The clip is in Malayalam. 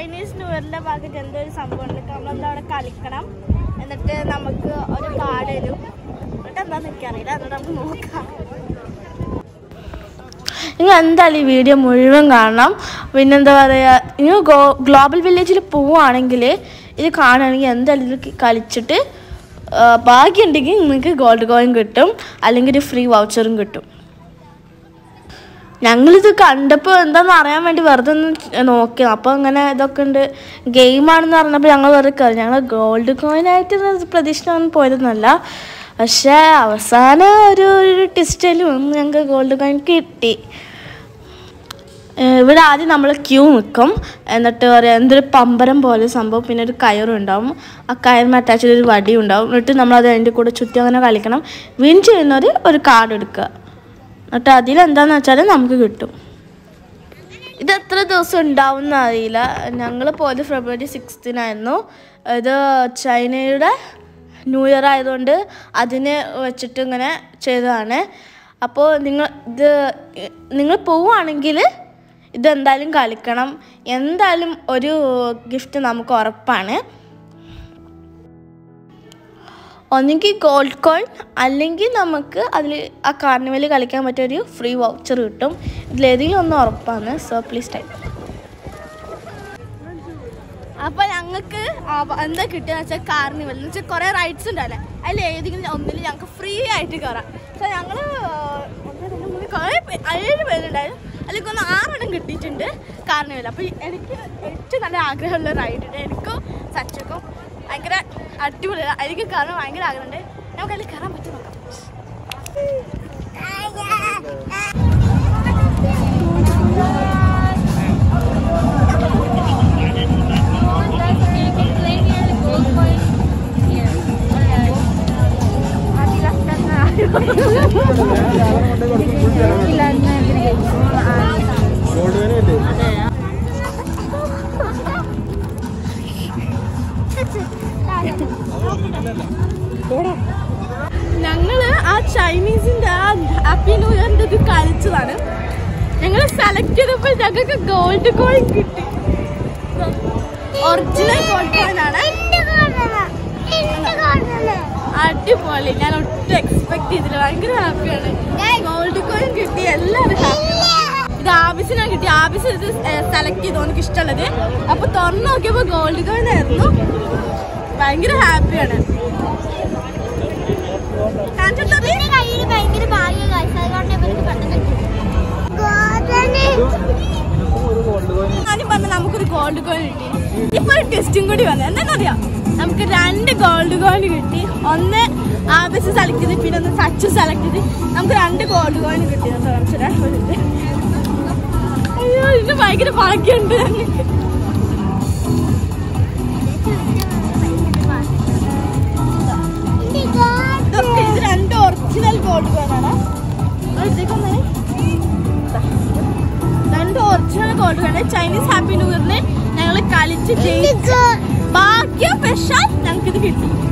ചൈനീസ് ന്യൂ ഇയറിന്റെ ഭാഗത്ത് എന്തോ ഒരു സംഭവം ഉണ്ട് നമ്മളെന്താ അവിടെ കളിക്കണം എന്നിട്ട് നമുക്ക് ഒരു കാർഡ് തരും എന്നിട്ട് എന്താന്ന് എനിക്കറിയില്ല എന്നിട്ട് നമുക്ക് നോക്കാം നിങ്ങൾ എന്തായാലും ഈ വീഡിയോ മുഴുവൻ കാണണം പിന്നെന്താ പറയുക നിങ്ങൾ ഗോ ഗ്ലോബൽ വില്ലേജിൽ പോവുകയാണെങ്കിൽ ഇത് കാണുകയാണെങ്കിൽ എന്തായാലും ഇത് കളിച്ചിട്ട് ആ, ഭാഗ്യമുണ്ടെങ്കിൽ നിങ്ങൾക്ക് ഗോൾഡ് കോയിൻ കിട്ടും അല്ലെങ്കിൽ ഒരു ഫ്രീ വൗച്ചറും കിട്ടും ഞങ്ങളിത് കണ്ടപ്പോൾ എന്താണെന്ന് അറിയാൻ വേണ്ടി വെറുതെ ഒന്ന് നോക്കി അപ്പോൾ അങ്ങനെ ഇതൊക്കെ ഉണ്ട് ഗെയിമാണെന്ന് പറഞ്ഞപ്പോൾ ഞങ്ങൾ വെറുതെ കയറി ഞങ്ങൾ ഗോൾഡ് കോയിനായിട്ട് പ്രതീക്ഷിച്ചൊന്നും പോയതൊന്നുമല്ല പക്ഷേ അവസാനം ഒരു ഒരു ടെസ്റ്റിലും ഞങ്ങൾക്ക് ഗോൾഡ് കോയിൻ കിട്ടി ഏഹ് ഇവിടെ ആദ്യം നമ്മൾ ക്യൂ നിൽക്കും എന്നിട്ട് പറയാം എന്തൊരു പമ്പരം പോലെ സംഭവം പിന്നെ ഒരു കയറും ഉണ്ടാവും ആ കയറിന് അറ്റാച്ച് ചെയ്തൊരു വടി ഉണ്ടാവും എന്നിട്ട് നമ്മൾ അത് അതിൻ്റെ കൂടെ ചുറ്റി അങ്ങനെ കളിക്കണം വിൻ ചെയ്യുന്നവർ ഒരു കാർഡ് എടുക്കുക എന്നിട്ട് അതിലെന്താണെന്ന് വെച്ചാൽ നമുക്ക് കിട്ടും ഇത് എത്ര ദിവസം ഉണ്ടാവും എന്ന് അറിയില്ല ഞങ്ങൾ പോയത് ഫെബ്രുവരി സിക്സ്തിനായിരുന്നു ഇത് ചൈനയുടെ ന്യൂ ഇയർ ആയതുകൊണ്ട് അതിന് വെച്ചിട്ട് ഇങ്ങനെ ചെയ്തതാണ് അപ്പോൾ നിങ്ങൾ ഇത് നിങ്ങൾ പോവുകയാണെങ്കിൽ ഇതെന്തായാലും കളിക്കണം എന്തായാലും ഒരു ഗിഫ്റ്റ് നമുക്ക് ഉറപ്പാണ് ഒന്നെങ്കിൽ ഗോൾഡ് കോയിൻ അല്ലെങ്കിൽ നമുക്ക് അതിൽ ആ കാർണിവലിൽ കളിക്കാൻ പറ്റിയ ഒരു ഫ്രീ വൗച്ചർ കിട്ടും ഇതിലേതെങ്കിലും ഒന്ന് ഉറപ്പാണ് സോ പ്ലീസ് ടൈം അപ്പൊ ഞങ്ങൾക്ക് എന്താ കിട്ടുക വെച്ചാൽ കാർണിവൽ എന്ന് വെച്ചാൽ കുറെ റൈഡ്സ് ഉണ്ടല്ലേ അതിൽ ഏതെങ്കിലും ഒന്നിൽ ഞങ്ങൾക്ക് ഫ്രീ ആയിട്ട് കയറാം സോ ഞങ്ങള് ഒന്ന് രണ്ട് മൂന്ന് കുറെ പേ- ഏഴ് പേരുണ്ടായിരുന്നു അതിലേക്ക് ഒന്ന് ആറെണ്ണം കിട്ടിയിട്ടുണ്ട് കാർണിവൽ അപ്പൊ എനിക്ക് ഏറ്റവും നല്ല ആഗ്രഹമുള്ള റൈഡ് ഉണ്ട് എനിക്കും സച്ചക്കും ഭയങ്കര അടിപൊളിയാണ് എനിക്ക് കയറാൻ ഭയങ്കര ആഗ്രഹമുണ്ട് നമുക്ക് അതിൽ കയറാൻ പറ്റും നോക്കാം ഞങ്ങള് ആ ചൈനീസിന്റെ ആ ഹാപ്പി ന്യൂ ഇയറിന്റെ ഇത് കളിച്ചതാണ് ഞങ്ങൾ സെലക്ട് ചെയ്തപ്പോൾ ഞങ്ങൾക്ക് ഗോൾഡ് കോയിൻ കിട്ടി ഒറിജിനൽ ഗോൾഡ് കോയിൻ ആണ് അടിപൊളി ഞാൻ ഒട്ടും എക്സ്പെക്ട് ചെയ്തില്ല ഭയങ്കര ഹാപ്പിയാണ് ഗോൾഡ് കോയിൻ കിട്ടി എല്ലാവരും ഹാപ്പി ഇത് ആബിസിനാണ് കിട്ടി ആബിസ് ഇത് സെലക്ട് ചെയ്തു എനിക്ക് ഇഷ്ടമുള്ളത് അപ്പൊ തുറന്നു നോക്കിയപ്പോ ഗോൾഡ് കോയിൻ ആയിരുന്നു ഭയങ്കര ഹാപ്പിയാണ് ഭയങ്കര ഭാഗ്യ കാഴ്ച അതുകൊണ്ട് ഇവർക്ക് പെട്ടെന്ന് ഞാനും പറഞ്ഞ നമുക്കൊരു ഗോൾഡ് കോയിൻ കിട്ടി ഇപ്പൊ ഒരു ടെസ്റ്റും കൂടി വന്നു എന്താണെന്നറിയാം നമുക്ക് രണ്ട് ഗോൾഡ് കോയിൻ കിട്ടി ഒന്ന് ആബിസ് സെലക്ട് ചെയ്ത് പിന്നെ ഒന്ന് സച്ചു സെലക്ട് ചെയ്ത് നമുക്ക് രണ്ട് ഗോൾഡ് കോയിൻ കിട്ടി എന്ന് കാണിച്ചുതരാം. ഒരു minute. അയ്യോ ഇതിന് ഭയങ്കര ഭാഗ്യമുണ്ട് ഞങ്ങൾക്ക് ഇതൊക്കെ ഇത് രണ്ട് ഒറിജിനൽ ഗോൾഡ് കോയിൻ ആണ് ഇതേക്കൊന്നേ രണ്ട് original gold coin Chinese happy new ഇയറിന് ഞങ്ങൾ കളിച്ച് ജയിച്ചു ഭാഗ്യം പക്ഷാൽ ഞങ്ങൾക്കിത് കിട്ടി